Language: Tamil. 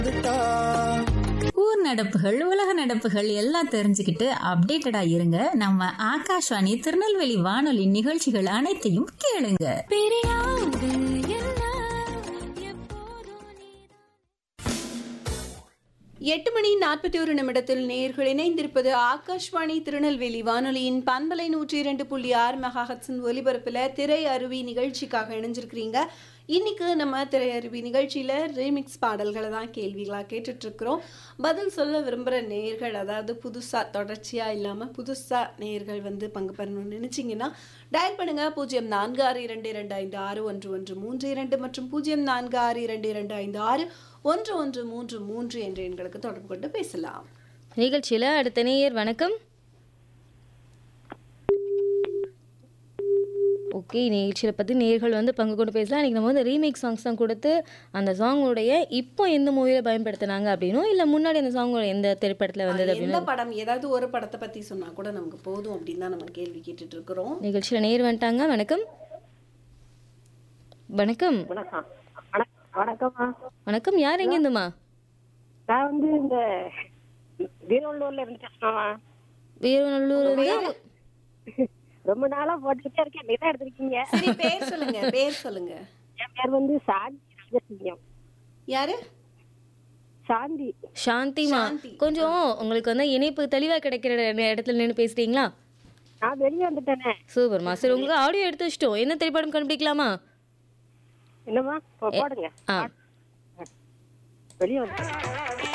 ஊர் நடப்புகள் உலக நடப்புகள் எல்லாம் தெரிஞ்சுக்கிட்டு அப்டேட்டடா இருங்க நம்ம ஆகாஷ்வாணி திருநெல்வேலி வானொலி நிகழ்ச்சிகள் அனைத்தையும் கேளுங்க எட்டு மணி நாற்பத்தி ஒரு நிமிடத்தில் நேர்கள் இணைந்திருப்பது ஆகாஷ்வாணி திருநெல்வேலி வானொலியின் பண்பலை நூற்றி இரண்டு புள்ளி ஆறு மெகாஹட்ஸின் ஒலிபரப்பில் திரை அருவி நிகழ்ச்சிக்காக இணைஞ்சிருக்கிறீங்க இன்னைக்கு நம்ம திரை அருவி நிகழ்ச்சியில் ரீமிக்ஸ் பாடல்களை தான் கேள்விகளாக கேட்டுட்ருக்குறோம் பதில் சொல்ல விரும்புகிற நேர்கள் அதாவது புதுசாக தொடர்ச்சியாக இல்லாமல் புதுசாக நேர்கள் வந்து பங்கு பெறணும்னு நினச்சிங்கன்னா டயல் பண்ணுங்கள் பூஜ்ஜியம் நான்கு ஆறு இரண்டு இரண்டு ஐந்து ஆறு ஒன்று ஒன்று மூன்று இரண்டு மற்றும் பூஜ்ஜியம் நான்கு ஆறு இரண்டு இரண்டு ஐந்து ஆறு ஒன்று ஒன்று மூன்று மூன்று என்ற எண்களுக்கு தொடர்பு கொண்டு பேசலாம் நிகழ்ச்சியில் அடுத்த நேயர் வணக்கம் ஓகே நிகழ்ச்சியில் பற்றி நேர்கள் வந்து பங்கு கொண்டு பேசலாம் இன்றைக்கி நம்ம வந்து ரீமேக் சாங்ஸ் தான் கொடுத்து அந்த சாங்கோடைய இப்போ எந்த மூவியில் பயன்படுத்தினாங்க அப்படின்னும் இல்லை முன்னாடி அந்த சாங்கோட எந்த திரைப்படத்தில் வந்தது எந்த அப்படின்னு படம் ஏதாவது ஒரு படத்தை பத்தி சொன்னா கூட நமக்கு போதும் அப்படின்னு தான் நம்ம கேள்வி கேட்டுட்டு இருக்கிறோம் நிகழ்ச்சியில் நேர் வந்துட்டாங்க வணக்கம் வணக்கம் வணக்கம் வணக்- வணக்கம்மா வணக்கம் யார் எங்கேருந்துமா நான் வந்து இந்த வீரவள்ளூர்ல இருந்து பேசுறேம்மா வீரநல்லூர் வந்து ரொம்ப நாளா போட்டுக்கிட்டே இருக்கேன் நீ தான் எடுத்திருக்கீங்க சரி பேர் சொல்லுங்க பேர் சொல்லுங்க என் பேர் வந்து சாந்தி ராஜசிங்கம் யாரு சாந்தி சாந்திமா கொஞ்சம் உங்களுக்கு வந்து இணைப்பு தெளிவாக கிடைக்கிற இடத்துல நின்று பேசுறீங்களா நான் வெளியே வந்துட்டேனே சூப்பர்மா சரி உங்களுக்கு ஆடியோ எடுத்து வச்சிட்டோம் என்ன திரைப்படம் கண்டுபிடிக்கலாமா என்னம்மா போ- போடுங்க ஆ வெளியே வந்துட்டேன்